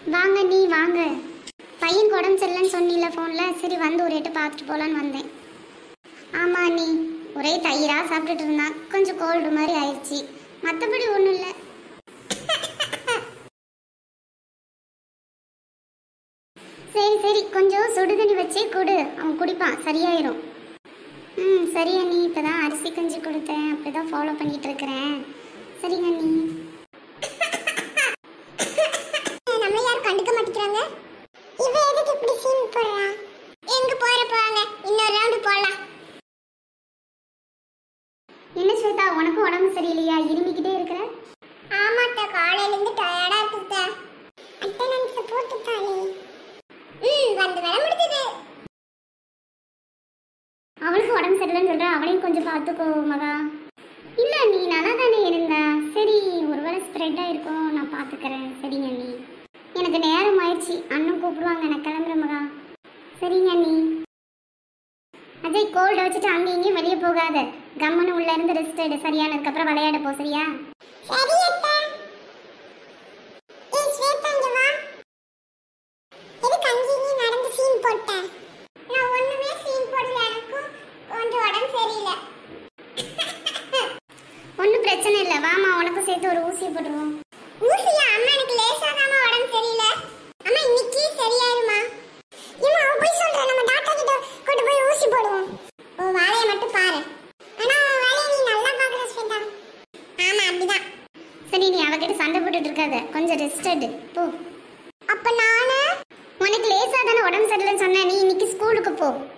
வாங்க நீ வாங்க பையன் உடம்பு சரியில்லைன்னு சொன்னில ஃபோனில் சரி வந்து ஒரு எட்டு பார்த்துட்டு போகலான்னு வந்தேன் ஆமாம் நீ ஒரே தயிராக சாப்பிட்டுட்டு இருந்தான் கொஞ்சம் கோல்டு மாதிரி ஆயிடுச்சு மற்றபடி ஒன்றும் இல்லை சரி சரி கொஞ்சம் சுடுதண்ணி வச்சே கொடு அவன் குடிப்பான் சரியாயிரும் ம் சரி அண்ணி இப்போ தான் அரிசி கஞ்சி கொடுத்தேன் அப்படி தான் ஃபாலோ பண்ணிட்டு இருக்கிறேன் சரிங்க அண்ணி நம்ம யாரும் கண்டுக்க மாட்டேங்கிறாங்க இவ எதுக்கு இப்படி சீன் போடுறா எங்க போற போறாங்க இன்னொரு ரவுண்டு போடலாம் என்ன ஸ்வேதா உனக்கும் உடம்பு சரியில்லையா இருமிக்கிட்டே இருக்கிற ஆமாட்டா காலையில இருந்து டயர்டா இருக்குதா அட்டனன்ஸ் போட்டுட்டாலே ம் வந்து வர முடிஞ்சது அவளுக்கு உடம்பு சரியில்லைன்னு சொல்ற அவளையும் கொஞ்சம் பார்த்துக்கோ மகா இல்ல நீ நல்லா தானே இருந்தா சரி ஒருவேளை ஸ்ப்ரெட் ஆயிருக்கும் நான் பார்த்துக்கிறேன் சரிங்க நீ எனக்கு நேரம் ஆயிடுச்சு அண்ணன் கூப்பிடுவாங்க நான் கிளம்புறேன் மகா சரிங்க நீ அஜய் கோல்டு வச்சுட்டு அங்கே இங்கேயும் வெளியே போகாத கம்மனு உள்ள இருந்து ரெஸ்ட் எடு சரியானதுக்கு அப்புறம் விளையாட போ சரியா சரி அத்தா ஏய் ஸ்வேதா இங்க வா எதுக்கு அங்கே இங்கேயும் நடந்து சீன் போட்ட நான் ஒண்ணுமே சீன் போடல எனக்கும் கொஞ்சம் உடம்பு சரியில்லை ஒன்றும் பிரச்சனை இல்லை வாமா உனக்கும் சேர்த்து ஒரு ஊசியை போட்டுருவோம் ஊசியா அம்மா எனக்கு லேசா தாமா உடம்பு சரியில்லை அம்மா இன்னைக்கு சரியாயிருமா ஏமா அவ போய் சொல்றா நம்ம டாக்டர் கிட்ட கொண்டு போய் ஊசி போடுவோம் ஓ வேலையை மட்டும் பாரு ஆனா உன் வேலையை நீ நல்லா பாக்குற ஸ்வேதா ஆமா அப்படிதான் சரி நீ அவகிட்ட சண்டை போட்டுட்டு இருக்காத கொஞ்சம் ரெஸ்ட் எடு போ அப்ப நானு உனக்கு லேசா தானே உடம்பு சரியில்லைன்னு சொன்னேன் நீ இன்னைக்கு ஸ்கூலுக்கு போ